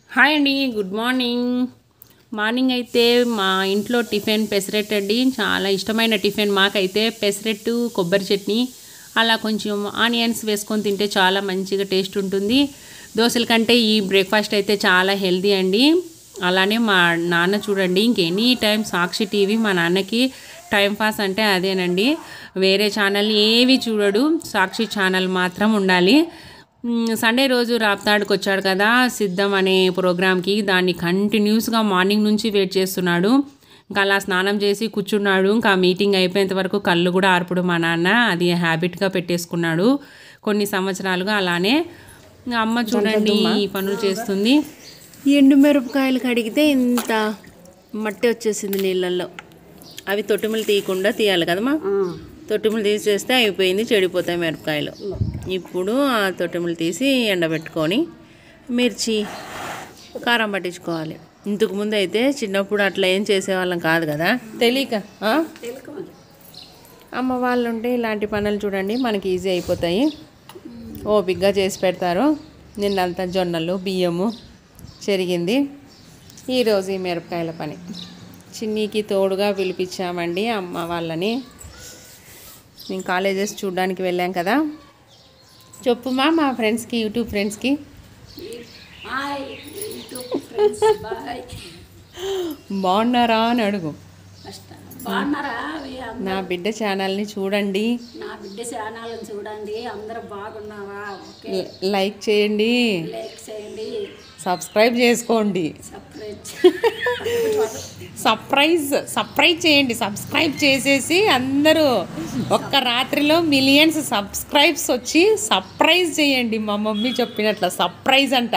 Hi అండి good morning morning అయితే మా ఇంట్లో టిఫిన్ పెసరెట్ అండి చాలా ఇష్టమైన టిఫిన్ మాకైతే పెసరెట్టు కొబ్బరి చట్నీ అలా కొంచెం ఆనియన్స్ వేసుకొని తింటే చాలా మంచిగా టేస్ట్ ఉంటుంది దోశల కంటే ఈ బ్రేక్ఫాస్ట్ అయితే చాలా హెల్దీ అండి అలానే మా నాన్న చూడండి ఇంకెనీ టైం సాక్షి టీవీ మా నాన్నకి టైం పాస్ అంటే అదేనండి వేరే ఛానల్ ఏవి చూడడు సాక్షి ఛానల్ మాత్రం ఉండాలి మ్, సండే రోజు రాప్తాడుకు వచ్చాడు కదా సిద్ధం అనే ప్రోగ్రామ్కి దాన్ని కంటిన్యూస్గా మార్నింగ్ నుంచి వెయిట్ చేస్తున్నాడు ఇంకా అలా స్నానం చేసి కూర్చున్నాడు ఇంకా మీటింగ్ అయిపోయేంత వరకు కళ్ళు కూడా ఆర్పుడు మా నాన్న అది హ్యాబిట్గా పెట్టేసుకున్నాడు కొన్ని సంవత్సరాలుగా అలానే ఇంకా అమ్మ చూడండి ఈ పనులు చేస్తుంది ఎండు మిరపకాయలు కడిగితే ఇంత మట్టి వచ్చేసింది నీళ్ళల్లో అవి తొట్టుములు తీయకుండా తీయాలి కదమ్మా తొట్టుములు తీసేస్తే అయిపోయింది చెడిపోతాయి మిరపకాయలు ఇప్పుడు ఆ తొట్టుములు తీసి ఎండబెట్టుకొని మిర్చి కారం పట్టించుకోవాలి ఇంతకు ముందు అయితే చిన్నప్పుడు అట్లా ఏం చేసేవాళ్ళం కాదు కదా తెలియక ఆ? అమ్మ వాళ్ళు ఉంటే ఇలాంటి పనులు చూడండి మనకి ఈజీ అయిపోతాయి ఓపిక్గా చేసి పెడతారు నిన్నంతా జొన్నలు బియ్యము చెరిగింది ఈరోజు ఈ మిరపకాయల పని చిన్నీకి తోడుగా పిలిపించామండి అమ్మ వాళ్ళని మేము కాలేజెస్ చూడడానికి వెళ్ళాం కదా చెప్పుమా మా ఫ్రెండ్స్కి యూట్యూబ్ ఫ్రెండ్స్కి హాయ్ యూట్యూబ్ ఫ్రెండ్స్ బాయ్ బాగున్నారా అని అడుగు ఫస్ట్ బాగున్నారా అవి అందరూ నా బిడ్డ ఛానల్ని చూడండి నా బిడ్డ ఛానల్ని చూడండి అందరూ బాగున్నావా ఓకే ల- లైక్ చేయండి లైక్ చేయండి సబ్స్క్రైబ్ చేసుకోండి సపరేట్ సర్ప్రైజ్ సర్ప్రైజ్ చేయండి సబ్స్క్రైబ్ చేసేసి అందరూ ఒక్క రాత్రిలో మిలియన్స్ సబ్స్క్రైబ్స్ వచ్చి సర్ప్రైజ్ చేయండి మా మమ్మీ చెప్పినట్ల సర్ప్రైజ్ అంట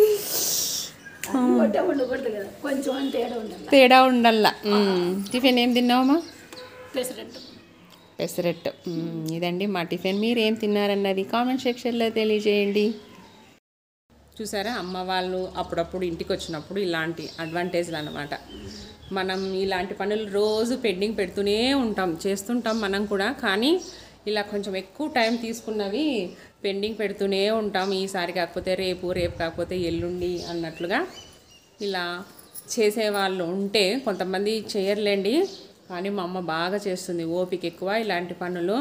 ఒకటే ఉండకూడదు కదా కొంచెం అంటే ఏడ ఉండాలి తేడా ఉండల్లా మ్మ్. టిఫిన్ ఏం తిన్నావమ్మా పెసరెట్టు పెసరెట్టు మ్మ్. ఇదండి మా టిఫిన్ మీరు ఏం తిన్నారన్నది కామెంట్ సెక్షన్లో తెలియజేయండి చూసారా అమ్మ వాళ్ళు అప్పుడప్పుడు ఇంటికి వచ్చినప్పుడు ఇలాంటి అడ్వాంటేజ్లు అనమాట మనం ఇలాంటి పనులు రోజు పెండింగ్ పెడుతూనే ఉంటాం చేస్తుంటాం మనం కూడా కానీ ఇలా కొంచెం ఎక్కువ టైం తీసుకున్నవి పెండింగ్ పెడుతూనే ఉంటాం ఈసారి కాకపోతే రేపు రేపు కాకపోతే ఎల్లుండి అన్నట్లుగా ఇలా చేసేవాళ్ళు ఉంటే కొంతమంది చేయర్లేండి కానీ మా అమ్మ బాగా చేస్తుంది ఓపిక ఎక్కువ ఇలాంటి పనులు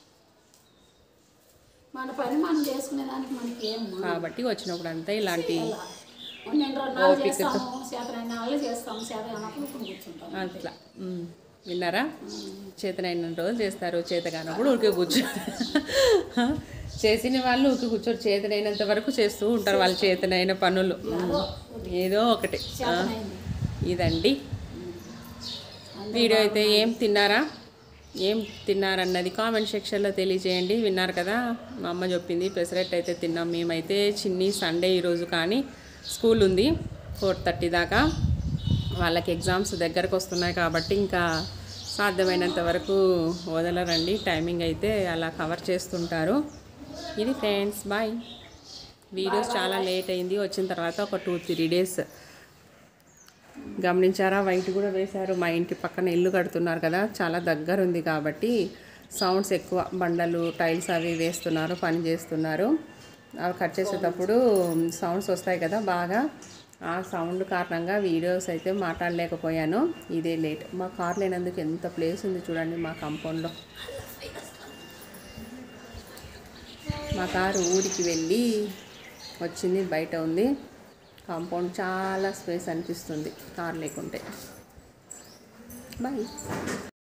మన పని మనం చేసుకునే దానికి మనకి ఏం కాబట్టి వచ్చినప్పుడు అంతా ఇలాంటి నేను రెండు నాలుగు చేస్తాము చేతనైన వాళ్ళు చేస్తాము చేతనప్పుడు కూర్చుంటాం అట్లా ఉమ్. విన్నారా చేతనైన రోజులు చేస్తారు చేత కానప్పుడు ఊరికే కూర్చో చేసిన వాళ్ళు ఊరికే కూర్చోరు చేతనైనంత వరకు చేస్తూ ఉంటారు వాళ్ళ చేతనైన పనులు ఉమ్. ఏదో ఒకటి ఆ. ఇదండి వీడియో అయితే ఏం తిన్నారా ఏం తిన్నారన్నది కామెంట్ సెక్షన్లో తెలియజేయండి విన్నారు కదా మా అమ్మ చెప్పింది పెసరెట్ అయితే తిన్నాం మేమైతే చిన్ని సండే ఈరోజు కానీ స్కూల్ ఉంది ఫోర్ థర్టీ దాకా వాళ్ళకి ఎగ్జామ్స్ దగ్గరకు వస్తున్నాయి కాబట్టి ఇంకా సాధ్యమైనంత వరకు వదలరండి టైమింగ్ అయితే అలా కవర్ చేస్తుంటారు ఇది ఫ్రెండ్స్ బాయ్ వీడియోస్ చాలా లేట్ అయింది వచ్చిన తర్వాత ఒక టూ త్రీ డేస్ గమనించారా వైట్ కూడా వేశారు మా ఇంటి పక్కన ఇల్లు కడుతున్నారు కదా చాలా దగ్గర ఉంది కాబట్టి సౌండ్స్ ఎక్కువ బండలు టైల్స్ అవి వేస్తున్నారు పని చేస్తున్నారు అవి కట్ చేసేటప్పుడు సౌండ్స్ వస్తాయి కదా బాగా ఆ సౌండ్ కారణంగా వీడియోస్ అయితే మాట్లాడలేకపోయాను ఇదే లేట్ మా కార్ లేనందుకు ఎంత ప్లేస్ ఉంది చూడండి మా కాంపౌండ్లో మా కారు ఊరికి వెళ్ళి వచ్చింది బయట ఉంది కాంపౌండ్ చాలా స్పేస్ అనిపిస్తుంది కార్ లేకుంటే బాయ్